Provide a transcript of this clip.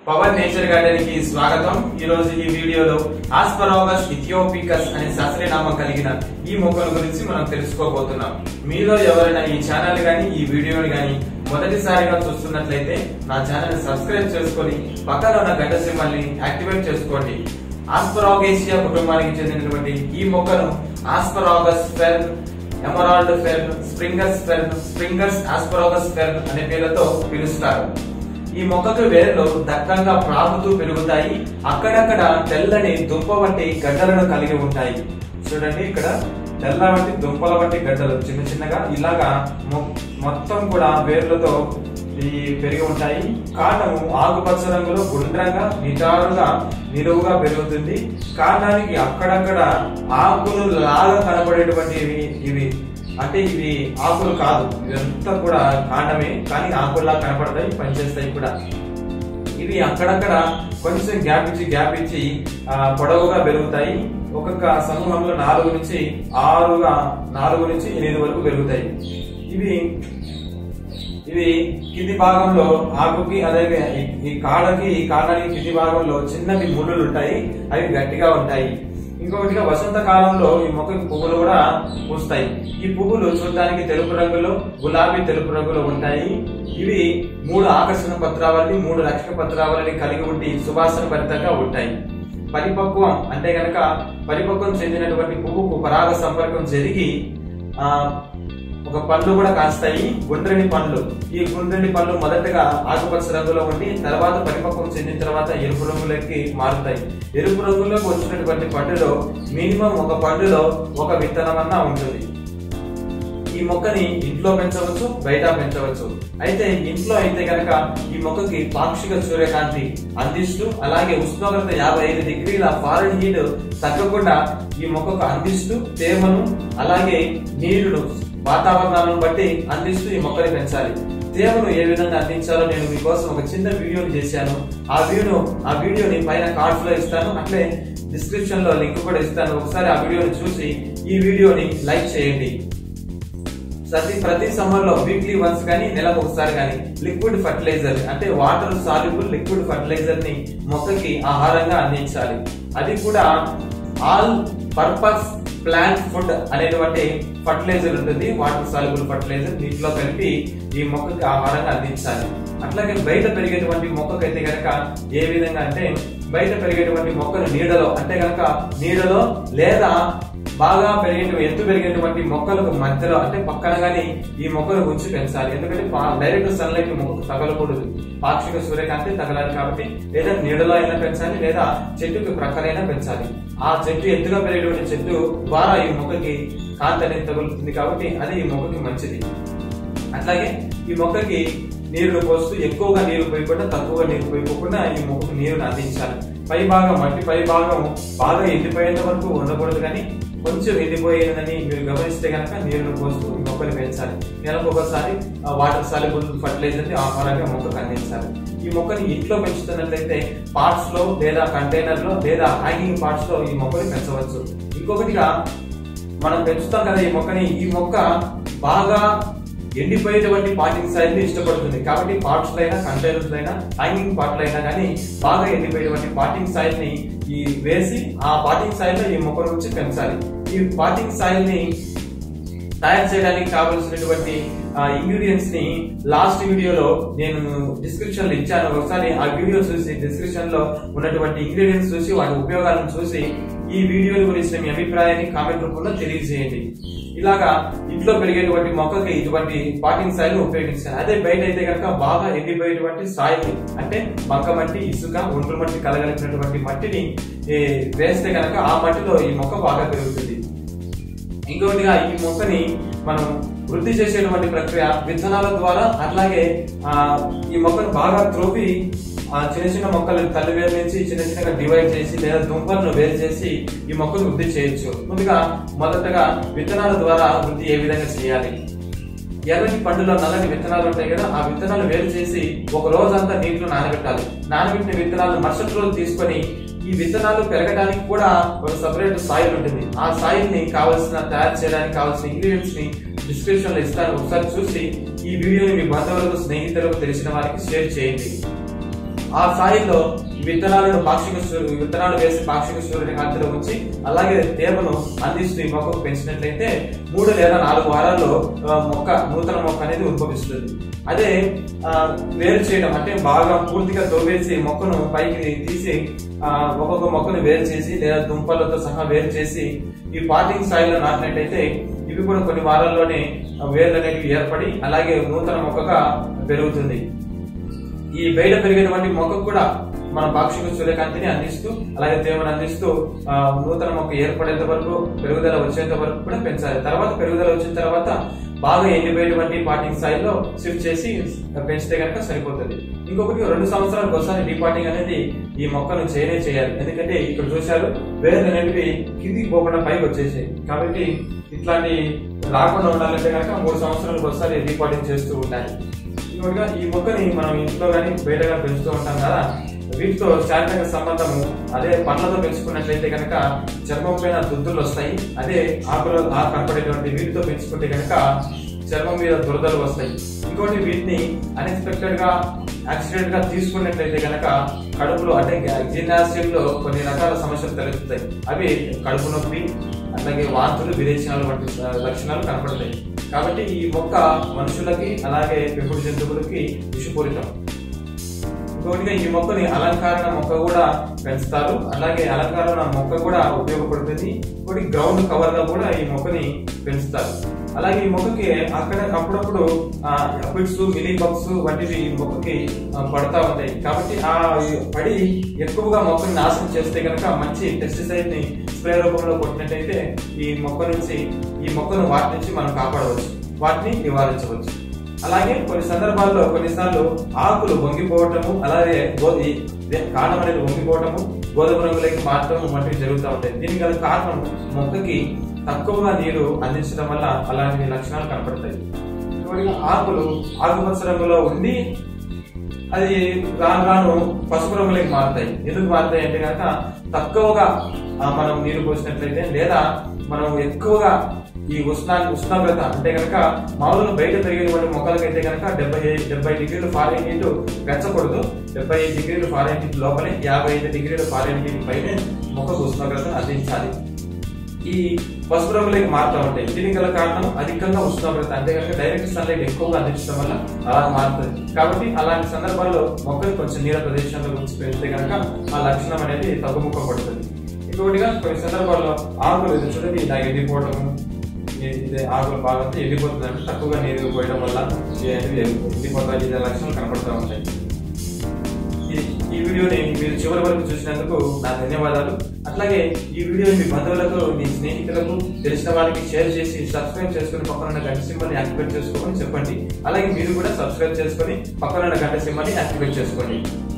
power nature garden కి స్వాగతం ఈ రోజు ఈ వీడియోలో ఆస్పరాగస్ ఇథియోపికస్ అనే శాస్త్రీయ నామం కలిగిన ఈ మొక్కల గురించి మనం తెలుసుకోబోతున్నాం మీలో ఎవరైనా ఈ ఛానల్ గాని ఈ వీడియోని గాని మొదటిసారిగా చూస్తున్నట్లయితే నా ఛానల్ ని సబ్స్క్రైబ్ చేసుకొని పక్కన ఉన్న గంట సింబల్ ని యాక్టివేట్ చేసుకోండి ఆస్పరాగేసియా కుటుంబానికి చెందినటువంటి ఈ మొక్కను asparagus fern emerald fern springers fern springers asparagus fern అనే పేర్లతో పిలుస్తారు ఈ మొక్కకు వేర్లు దట్టంగా ప్రాగుతూ పెరుగుతాయి అక్కడక్కడ తెల్లని దుంప వంటి గడ్డలను కలిగి ఉంటాయి చూడండి ఇక్కడ తెల్ల వంటి దుంపల వంటి గడ్డలు చిన్న చిన్నగా ఇలాగా మొ- మొత్తం కూడా వేర్లతో ఈ పెరిగి ఉంటాయి కాండము ఆకుపచ్చ రంగులో గుండ్రంగా నిటారుగా నిలువుగా పెరుగుతుంది కాండానికి అక్కడక్కడ ఆకులు లాగా కనబడేటువంటివి ఇవి అంటే ఇవి ఆకులు కాదు ఇదంతా కూడా కాండమే కానీ ఆకుల్లా కనపడతాయి పనిచేస్తాయి కూడా ఇవి అక్కడక్కడ కొంచెం గ్యాప్ ఇచ్చి గ్యాప్ ఇచ్చి ఆ, పొడవుగా పెరుగుతాయి ఒక్కొక్క సమూహంలో నాలుగు నుంచి ఆరుగా నాలుగు నుంచి ఎనిమిది వరకు పెరుగుతాయి ఇవి ఇవి కింది భాగంలో ఆకుకి అలాగే ఈ- ఈ కాడకి ఈ కాండానికి కింది భాగంలో చిన్నటి ముళ్ళులు ఉంటాయి అవి గట్టిగా ఉంటాయి ఇంకొకటిగా వసంత కాలంలో ఈ మొక్కకి పువ్వులు కూడా పూస్తాయి ఈ పువ్వులు చూడడానికి తెలుపు రంగులో గులాబీ తెలుపు రంగులో ఉంటాయి ఇవి మూడు ఆకర్షణ పత్రావళి మూడు రక్షక పత్రావళిని కలిగి ఉండి సువాసన భరితంగా ఉంటాయి పరిపక్వం అంటే గనక పరిపక్వం చెందినటువంటి పువ్వుకు పరాగ సంపర్కం జరిగి ఆ ఒక పండ్లు కూడా కాస్తాయి గుండ్రని పండ్లు ఈ గుండ్రని పండ్లు మొదటగా ఆకుపచ్చ రంగులో ఉండి తర్వాత పరిపక్వం చెందిన తర్వాత ఎరుపు రంగులోకి మారుతాయి ఎరుపు రంగులోకి వచ్చినటువంటి పండులో మినిమం ఒక పండులో ఒక విత్తనం అన్నా ఉంటుంది ఈ మొక్కని ఇంట్లో పెంచవచ్చు బయట పెంచవచ్చు అయితే ఇంట్లో అయితే గనక ఈ మొక్కకి పాక్షిక సూర్యకాంతి అందిస్తూ అలాగే ఉష్ణోగ్రత యాభై ఐదు డిగ్రీల ఫారెన్ హీట్ తగ్గకుండా ఈ మొక్కకు అందిస్తూ తేమను అలాగే నీరును వాతావరణాలను బట్టి అందిస్తూ ఈ మొక్కని పెంచాలి తేమను ఏ విధంగా అందించాలో నేను మీకోసం ఒక చిన్న వీడియోని చేశాను ఆ వీడియో ఆ వీడియోని పైన కార్డ్స్ లో ఇస్తాను అట్లే డిస్క్రిప్షన్ లో లింక్ కూడా ఇస్తాను ఒకసారి ఆ వీడియోని చూసి ఈ వీడియోని లైక్ చేయండి ప్రతి ప్రతి సమ్మర్ లో వీక్లీ వన్స్ కానీ నెలకు ఒకసారి కానీ లిక్విడ్ ఫర్టిలైజర్ అంటే వాటర్ సాల్యుబుల్ లిక్విడ్ ఫర్టిలైజర్ ని మొక్కకి ఆహారంగా అందించాలి అది కూడా ఆల్ పర్పస్ ప్లాంట్ ఫుడ్ అనేటువంటి ఫర్టిలైజర్ ఉంటుంది వాటర్ సాల్యుబుల్ ఫర్టిలైజర్ వీటిలో కలిపి ఈ మొక్కకి ఆహారంగా అందించాలి అట్లాగే బయట పెరిగేటువంటి మొక్కకైతే గనక ఏ విధంగా అంటే బయట పెరిగేటువంటి మొక్కను నీడలో అంటే గనక నీడలో లేదా బాగా పెరిగే ఎత్తు పెరిగేటువంటి మొక్కలకు మధ్యలో అంటే పక్కన గాని ఈ మొక్కలు ఉంచి పెంచాలి ఎందుకంటే డైరెక్ట్ సన్లైట్ మొక్కకు తగలకూడదు పాక్షిక సూర్యకాంతి తగలాలి కాబట్టి లేదా నీడలో అయినా పెంచాలి లేదా చెట్టుకి ప్రక్కనైనా పెంచాలి ఆ చెట్టు ఎత్తుగా పెరిగేటువంటి చెట్టు ద్వారా ఈ మొక్కకి కాంతి అనేది తగులుతుంది కాబట్టి అది ఈ మొక్కకి మంచిది అట్లాగే ఈ మొక్కకి నీళ్లు పోస్తూ ఎక్కువగా నీరు పోయకుండా తక్కువగా నీరు పోయకుండా ఈ మొక్కకు నీరుని అందించాలి పై భాగం మట్టి పై భాగం బాగా ఎండిపోయేంత వరకు ఉండకూడదు కానీ కొంచెం ఎండిపోయేదని మీరు గమనిస్తే కనుక నీరును పోస్తూ ఈ మొక్కలు పెంచాలి నెలకు ఒకసారి వాటర్ సాల్యుబుల్ ఫర్టిలైజర్ ని ఆహారంగా మొక్కకు అందించాలి ఈ మొక్కని ఇంట్లో పెంచుతున్నట్లయితే పార్ట్స్ లో లేదా కంటైనర్ లో లేదా హ్యాంగింగ్ పార్ట్స్ లో ఈ మొక్కని పెంచవచ్చు ఇంకొకటిగా మనం పెంచుతాం కదా ఈ మొక్కని ఈ మొక్క బాగా ఎండిపోయేటువంటి పాటింగ్ సైజ్ ని ఇష్టపడుతుంది కాబట్టి పార్ట్స్ అయినా కంటైనర్స్ అయినా హ్యాంగింగ్ పార్ట్లు అయినా కానీ బాగా ఎండిపోయేటువంటి పాటింగ్ సాయిల్ ని ఈ వేసి ఆ పాటింగ్ సాయిల్ లో ఈ మొక్క నుంచి పెంచాలి ఈ పాటింగ్ సాయిల్ ని తయారు చేయడానికి కావలసినటువంటి ఇంగ్రీడియంట్స్ ని లాస్ట్ వీడియోలో నేను డిస్క్రిప్షన్ లో ఇచ్చాను ఒకసారి ఆ వీడియో చూసి డిస్క్రిప్షన్ లో ఉన్నటువంటి ఇంగ్రీడియంట్స్ చూసి వాటి ఉపయోగాలను చూసి ఈ వీడియో గురించి మీ అభిప్రాయాన్ని కామెంట్ రూపంలో తెలియజేయండి ఇలాగా ఇంట్లో పెరిగేటువంటి మొక్కకి ఇటువంటి పాటింగ్ సాయిల్ ఉపయోగించాలి అదే బయట అయితే కనుక బాగా ఎండిపోయేటువంటి సాయిల్ అంటే బంక మట్టి ఇసుక ఒండ్రు మట్టి కలగలిపినటువంటి మట్టిని ఏ, వేస్తే కనుక ఆ మట్టిలో ఈ మొక్క బాగా పెరుగుతుంది ఇంకొకటిగా ఈ మొక్కని మనం వృద్ధి చేసేటువంటి ప్రక్రియ విత్తనాల ద్వారా అట్లాగే ఆ, ఈ మొక్కను బాగా త్రోపి ఆ చిన్న చిన్న మొక్కలు తల్లి వేరు నుంచి చిన్న చిన్నగా డివైడ్ చేసి లేదా దుంపలను వేరు చేసి ఈ మొక్కను వృద్ధి చేయొచ్చు ముందుగా మొదటగా విత్తనాల ద్వారా వృద్ధి ఏ విధంగా చేయాలి ఎర్రని పండులో నల్లని విత్తనాలు ఉంటాయి కదా ఆ విత్తనాలు వేరు చేసి ఒక రోజంతా నీటిలో నానబెట్టాలి నానబెట్టిన విత్తనాలు మరుసటి రోజు తీసుకొని ఈ విత్తనాలు పెరగడానికి కూడా ఒక సపరేట్ సాయిల్ ఉంటుంది ఆ సాయిల్ ని కావాల్సిన తయారు చేయడానికి కావాల్సిన ఇంగ్రీడియంట్స్ ని డిస్క్రిప్షన్ లో ఇస్తాను ఒకసారి చూసి ఈ వీడియోని మీ బంధువులకు స్నేహితులకు తెలిసిన వారికి షేర్ చేయండి ఆ సాయిల్లో విత్తనాలను పాక్షిక సూర్యు విత్తనాలు వేసి పాక్షిక సూర్యుని కాంతిలో ఉంచి అలాగే తేమను అందిస్తూ ఈ మొక్కకు పెంచినట్లయితే మూడు లేదా నాలుగు వారాల్లో ఆ, మొక్క నూతన మొక్క అనేది ఉద్భవిస్తుంది అదే ఆ, వేరు చేయడం అంటే బాగా పూర్తిగా తోవేసి మొక్కను పైకి తీసి ఆ, ఒక్కొక్క మొక్కను వేరు చేసి లేదా దుంపలతో సహా వేరు చేసి ఈ పాటింగ్ స్థాయిలో నాటినట్టయితే ఇవి కూడా కొన్ని వారాల్లోనే వేర్లు అనేవి ఏర్పడి అలాగే నూతన మొక్కగా పెరుగుతుంది ఈ బయట పెరిగినటువంటి మొక్కకు కూడా మన పాక్షిక సూర్యకాంతిని అందిస్తూ అలాగే తేమను అందిస్తూ ఆ, నూతన మొక్క ఏర్పడేంత వరకు పెరుగుదల వచ్చేంత వరకు కూడా పెంచాలి తర్వాత పెరుగుదల వచ్చిన తర్వాత బాగా ఎండిపోయేటువంటి పాటింగ్ స్థాయిలో షిఫ్ట్ చేసి పెంచితే కనుక సరిపోతుంది ఇంకొకటి రెండు సంవత్సరాలకు ఒకసారి డీపాటింగ్ అనేది ఈ మొక్కను చేయనే చేయాలి ఎందుకంటే ఇక్కడ చూశారు వేర్లు అనేవి కిందికి పోకుండా పైకి వచ్చేసాయి కాబట్టి ఇట్లాంటి రాకుండా ఉండాలంటే కనుక మూడు సంవత్సరాలకు ఒకసారి డీపాటింగ్ చేస్తూ ఉండాలి ఇంకొకటిగా ఈ మొక్కని మనం ఇంట్లో కానీ బయట కానీ పెంచుతూ ఉంటాం కదా వీటితో శారీరక సంబంధము అదే పండ్లతో పెంచుకున్నట్లయితే కనుక చర్మం పైన దుద్దులు వస్తాయి అదే ఆకులు ఆకు కనపడేటువంటి వీటితో పెంచుకుంటే కనుక చర్మం మీద దురదలు వస్తాయి ఇంకోటి వీటిని అన్ఎక్స్పెక్టెడ్ గా యాక్సిడెంట్ గా తీసుకున్నట్లయితే కనుక కడుపులో అంటే జీర్ణాశయం లో కొన్ని రకాల సమస్యలు తలెత్తుతాయి అవి కడుపు నొప్పి అలాగే వాంతులు విరేచనాలు వంటి ఆ, లక్షణాలు కనపడతాయి కాబట్టి ఈ మొక్క మనుషులకి అలాగే పెంపుడు జంతువులకి విషపూరితం ఇంకొకటిగా ఈ మొక్కని అలంకరణ మొక్క కూడా పెంచుతారు అలాగే అలంకరణ మొక్క కూడా ఉపయోగపడుతుంది ఇంకోటి గ్రౌండ్ కవర్ గా కూడా ఈ మొక్కని పెంచుతారు అలాగే ఈ మొక్కకి అక్కడ అప్పుడప్పుడు అపిడ్స్ మిలీ బగ్స్ వంటివి ఈ మొక్కకి ఆ, పడతా ఉంటాయి కాబట్టి ఆ పడి ఎక్కువగా మొక్కని నాశనం చేస్తే కనుక మంచి పెస్టిసైడ్ ని స్ప్రే రూపంలో కొట్టినట్టయితే ఈ మొక్క నుంచి ఈ మొక్కను వాటి నుంచి మనం కాపాడవచ్చు వాటిని నివారించవచ్చు అలాగే కొన్ని సందర్భాల్లో కొన్నిసార్లు ఆకులు వంగిపోవటము అలాగే గో- ఈ ఇదే కాండం అనేది వంగిపోవటము గోధుమ రంగులోకి మారటం వంటివి జరుగుతూ ఉంటాయి దీనికి గల కారణం మొక్కకి తక్కువగా నీరు అందించడం వల్ల అలాంటి లక్షణాలు కనపడతాయి ఇంకొకటిగా ఆకులు ఆకుపచ్చ రంగులో ఉండి అది రాను రాను పసుపు రంగులోకి మారుతాయి ఎందుకు మారుతాయి అంటే కనుక తక్కువగా ఆ, మనం నీరు పోసినట్లయితే లేదా మనం ఎక్కువగా ఈ ఉష్ణా ఉష్ణోగ్రత అంటే కనుక మామూలుగా బయట పెరిగినటువంటి మొక్కలకైతే కనుక డెబ్బై డెబ్బై డిగ్రీలు ఫారెన్ హీట్ పెంచకూడదు డెబ్బై ఐదు డిగ్రీలు ఫారెన్ హీట్ లోపలే యాభై ఐదు డిగ్రీలు ఫారెన్ హీట్ పైనే మొక్కకు ఉష్ణోగ్రతను అందించాలి ఈ పసుపు రంగులోకి మారుతూ ఉంటాయి దీనికి గల కారణం అధికంగా ఉష్ణోగ్రత అంటే కనుక డైరెక్ట్ సన్లైట్ ఎక్కువగా అందించడం వల్ల అలా మారుతుంది కాబట్టి అలాంటి సందర్భాల్లో మొక్కలు కొంచెం నీడ ప్రదేశంలో ఉంచి పెడితే కనుక ఆ లక్షణం అనేది తగ్గుముఖం పడుతుంది ఇంకొకటిగా కొన్ని సందర్భాల్లో ఆకులు ఇది చూడండి ఇలా ఎండిపోవడము ఇది- ఇది ఆకులు బాగా ఎండిపోతుంది అంటే తక్కువగా నీరు పోయడం వల్ల ఇవి ఎండిపోతాయి ఇదే లక్షణాలు కనపడుతూ ఉంటాయి ఈ- ఈ వీడియోని మీరు చివరి వరకు చూసినందుకు నా ధన్యవాదాలు అట్లాగే ఈ వీడియోని మీ బంధువులకు మీ స్నేహితులకు తెలిసిన వాళ్ళకి షేర్ చేసి సబ్స్క్రైబ్ చేసుకుని పక్కన ఉన్న గంట సింబల్ని యాక్టివేట్ చేసుకోమని చెప్పండి అలాగే మీరు కూడా సబ్స్క్రైబ్ చేసుకొని పక్కన ఉన్న గంట సింబల్ని యాక్టివేట్ చేసుకోండి